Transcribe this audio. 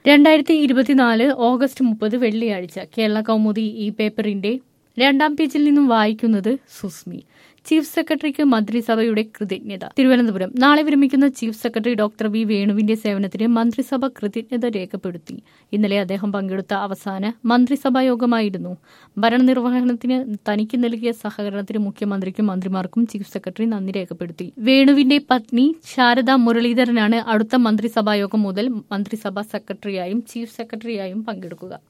രണ്ടായിരത്തി ഇരുപത്തിനാല് ഓഗസ്റ്റ് മുപ്പത് വെള്ളിയാഴ്ച കേരള കൗമുദി ഈ പേപ്പറിന്റെ രണ്ടാം പേജിൽ നിന്നും വായിക്കുന്നത് സുസ്മി ചീഫ് സെക്രട്ടറിക്ക് മന്ത്രിസഭയുടെ കൃതജ്ഞത തിരുവനന്തപുരം നാളെ വിരമിക്കുന്ന ചീഫ് സെക്രട്ടറി ഡോക്ടർ വി വേണുവിന്റെ സേവനത്തിന് മന്ത്രിസഭ കൃതജ്ഞത രേഖപ്പെടുത്തി ഇന്നലെ അദ്ദേഹം പങ്കെടുത്ത അവസാന മന്ത്രിസഭാ യോഗമായിരുന്നു ഭരണനിർവഹണത്തിന് തനിക്ക് നൽകിയ സഹകരണത്തിന് മുഖ്യമന്ത്രിക്കും മന്ത്രിമാർക്കും ചീഫ് സെക്രട്ടറി നന്ദി രേഖപ്പെടുത്തി വേണുവിന്റെ പത്നി ശാരദ മുരളീധരനാണ് അടുത്ത മന്ത്രിസഭാ യോഗം മുതൽ മന്ത്രിസഭാ സെക്രട്ടറിയായും ചീഫ് സെക്രട്ടറിയായും പങ്കെടുക്കുക